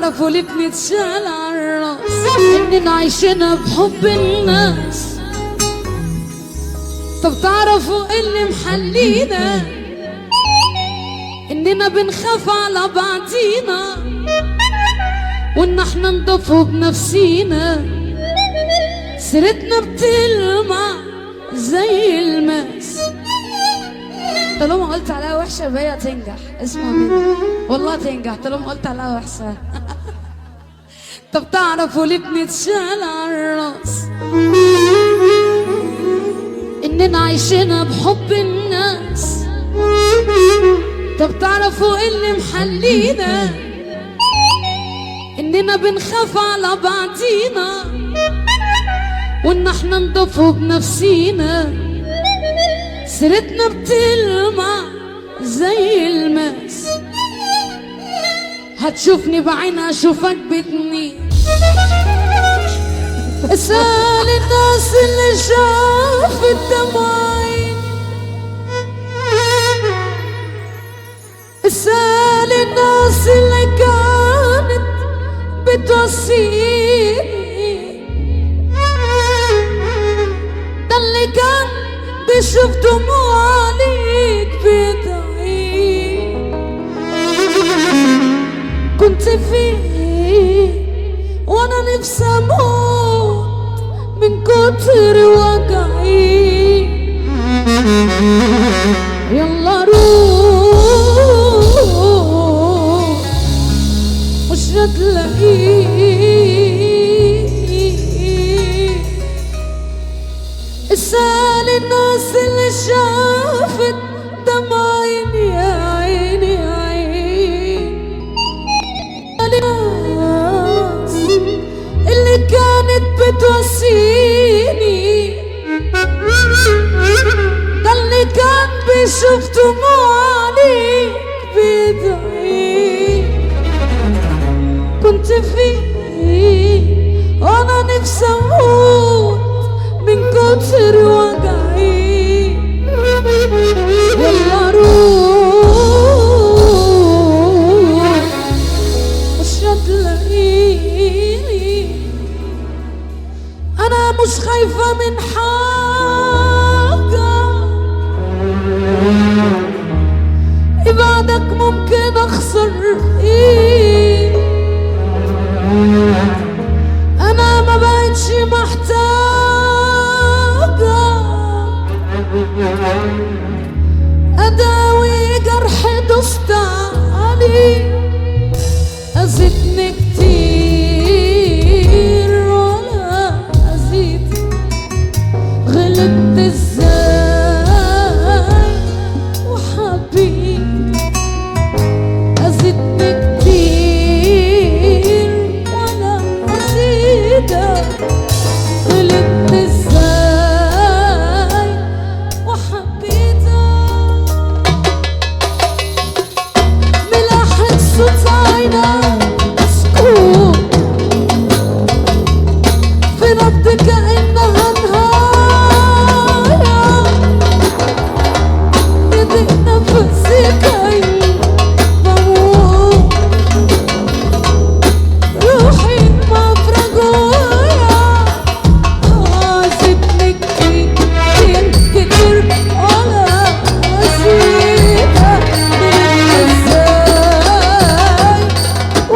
تعرفوا ليه بنتشال عالراس اننا عايشين بحب الناس طب تعرفوا إيه اللي محلينا اننا بنخاف على بعضينا وان احنا نضفوا بنفسينا سيرتنا بتلمع زي الماس طالما قلت عليها وحشة فهي تنجح اسمع مني والله تنجح طالما قلت عليها وحشة طب تعرفوا ليه بنتشال عالراس اننا عايشين بحب الناس طب تعرفوا ايه اللي محلينا اننا بنخاف على بعضينا وان احنا نضفوا بنفسينا سيرتنا بتلمع زي الماس هتشوفني بعينها اشوفك بتني اسأل الناس اللي شافت دمعي اسأل الناس اللي كانت بتوصيني ده اللي كان بيشوف دموع عليك بدعي كنت فيه وانا نفسي اموت من كتر وجعي يلا روح مش هتلاقيه اسأل الناس اللي شافت دمع عيني يا عيني يا عيني اسأل الناس اللي كانت بتوصيني ده اللي كان بيشوف دموع عليك بيدعي كنت فيه وانا نفسي اموت من كتر وجعي يلا روح مش هتلاقيني انا مش خايفة من حاجة بعدك ممكن اخسر ايه انا ما بقتش محتاجة اداوي جرح دوست عليه أزيدني كتير ولا أزيد غلبت ازاي وحبيت أزيدني كتير ولا أزيدك غلبت ازاي وحبيتك ملاحق صوت عينك مسكوت في نبض كأنها نهاية يضيق نفسي كأني بموت روحي مفرغ جوايا زدني كتير كتير كتير ولا أزيدك ازاي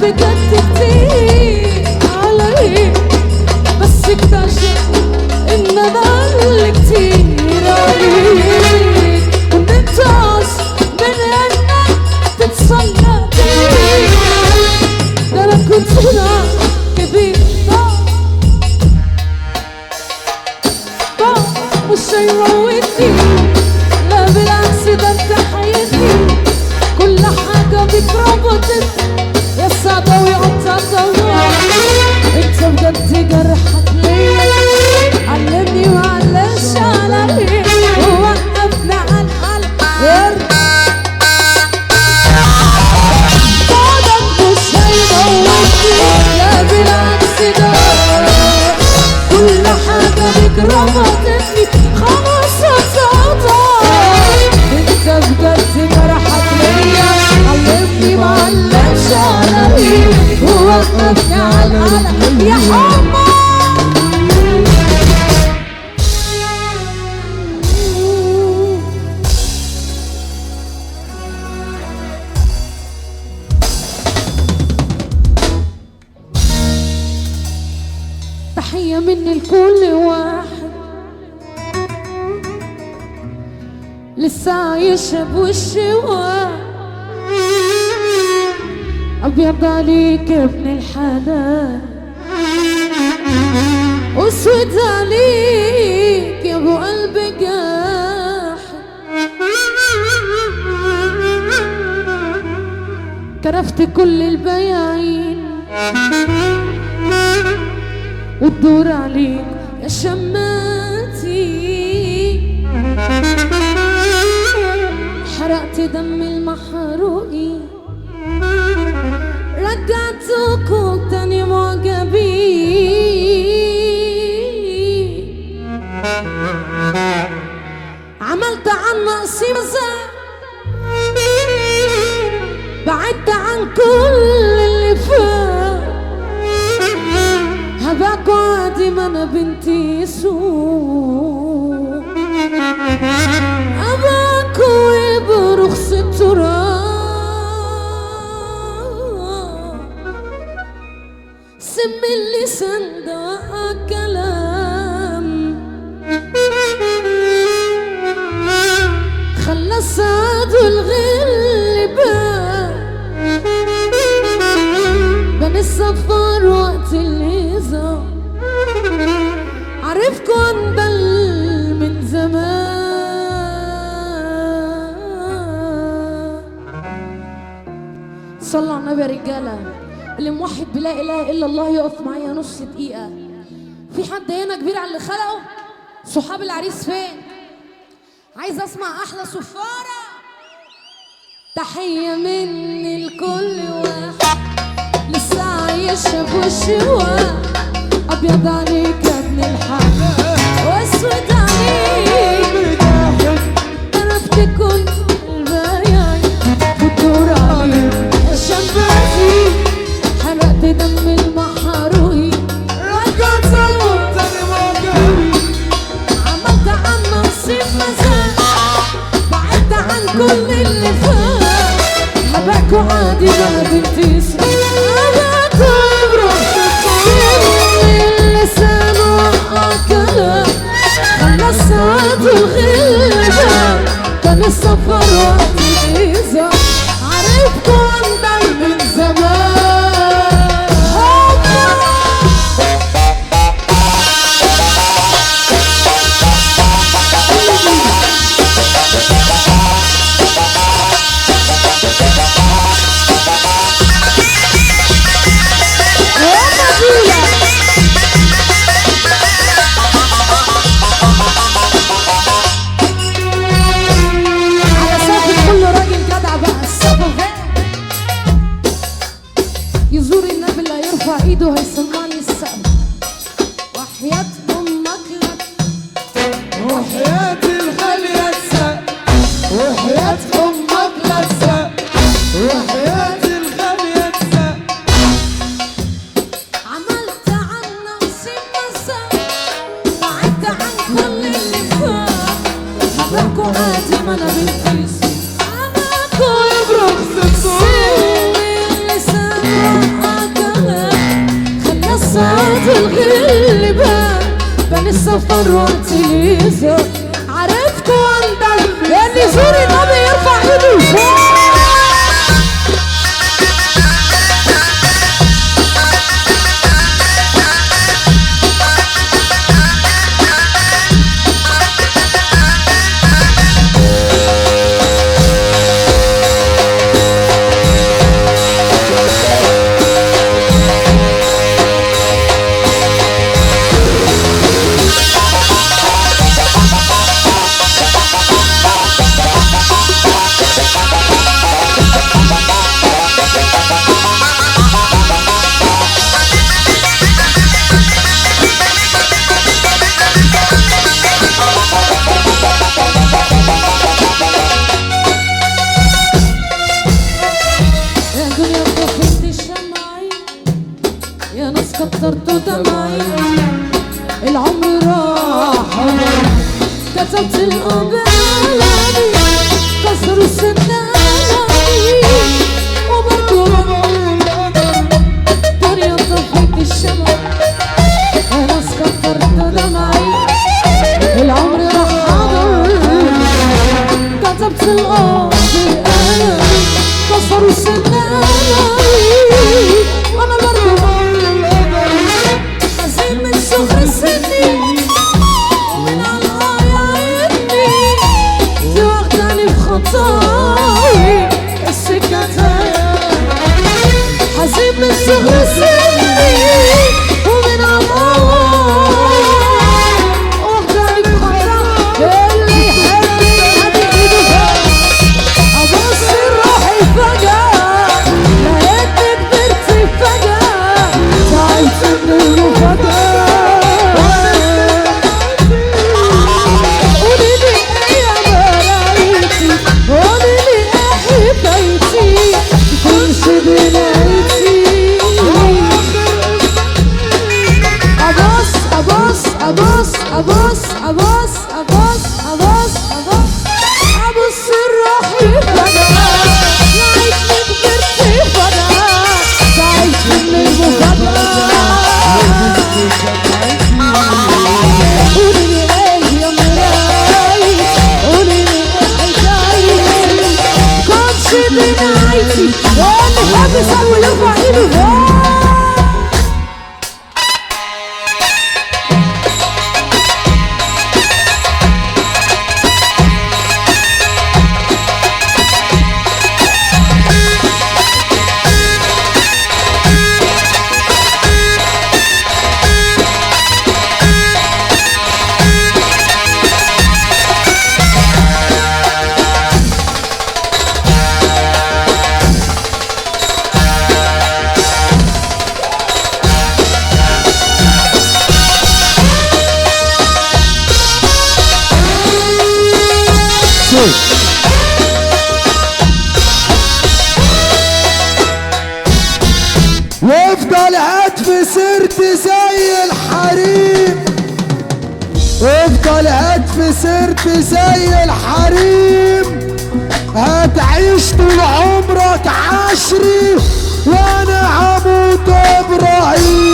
بجد كتير علي بس اكتشف ان انا اللي كتير عليك وان انت من انك تتصنع بيه ده انا كنت هنا كبير طب مش هيموتني لا بالعكس ده انت حياتي كل حاجة بيك ربطت يا سعدة ويقطع انت بجد جرحك ليا علمني معلش علي ووقفنا على الحل بعدك مش هيموتني لا بالعكس ده كل حاجة بيك ربطتني خلاص اتقطع انت بجد جرحك ليا علمني معلش علي ووقفني على القلق يا حمار تحية مني لكل واحد لسه عايشة بوشي واحد أبيض عليك يا ابن الحلال أسود عليك يا أبو قلب جاحد كرفت كل البياعين وتدور عليك يا شماتي حرقت دم المحروقين رجعتكم تاني معجبين عملت عن نقصي مزاج بعدت عن كل اللي فات هباك عادي ما انا بنتي سوق اباك برخص التراب سم اللسان ده كلام خلى السعد والغلبان بن السفر وقت الهزار عرفكوا انبل من زمان صلوا على النبي يا رجاله اللي موحد بلا اله الا الله يقف معايا نص دقيقه في حد هنا كبير على اللي خلقه صحاب العريس فين عايز اسمع احلى صفاره تحيه مني لكل واحد لسه عايشه بوشي واحد ابيض عليك يا ابن الحلال واسود عليك عرفت كل البياعين وتدور عليك يا شبابي حرقت دم المحروقين رجعت عملت عن نصيب مزاج بعدت عن كل اللي فات هباكوا عادي ما بنتي هباكوا برخص اللسان وأكلها خلى السعد والغلبة كان السفر وقت الإذا عرفكوا أندل من زمان هوبا هوبا بيلا على سقف كل راجل جدع بقى السقف يزور النبي اللي هيرفع ايده هيسمعني السقف وحياة امك لك وحياة الغالية السقف وحياة أمك للسقف وحياة الغالية السقف عملت عن نفسي مساء بعدت عن كل اللي فات هباكوا عادي ما انا بنتيس هباكوا برخص الصوت اللسان اللي بان بان السفر وقت اليزر عرفتوا عندك اللي يزور النبي يرفع ايده لفوق يا دنيا طفيت الشمعي يا ناس كترتوا دمعي العمر راح كتبت القبالي كسروا السناني وبرضو دنيا طفيت الشمعي يا ناس كترتوا دمعي العمر راح حاضر كتبت القبالي كسروا السناني وانا برضو حزين من صغر سني ومن الله يعيني في وقتاني بخطاي السكة حزين من صغر سني ومن الله وقتاني بخطاي اللي يحبني هدي ايده فوق أبص روحي فجأة لقيتني كبرت فجأة تعبت من المفاجأة قولي لي إيه يا مرايتي قولي لي إيه حكايتي تكونش بنايتي أبص أبص أبص أبص أبص أبص أبص أبص أبص روحي فجأة لقيتني كبرت فجأة تعبت من المفاجأة قولي لي ايه يا مراي قولي لي ايه حكايتي كنتش بنايتي واللي حابب يسوي يرفع ايده فوق وافضل هتف سرت زي الحريم افضل هتف سرت زي الحريم هتعيش طول عمرك عشري وانا هموت ابراهيم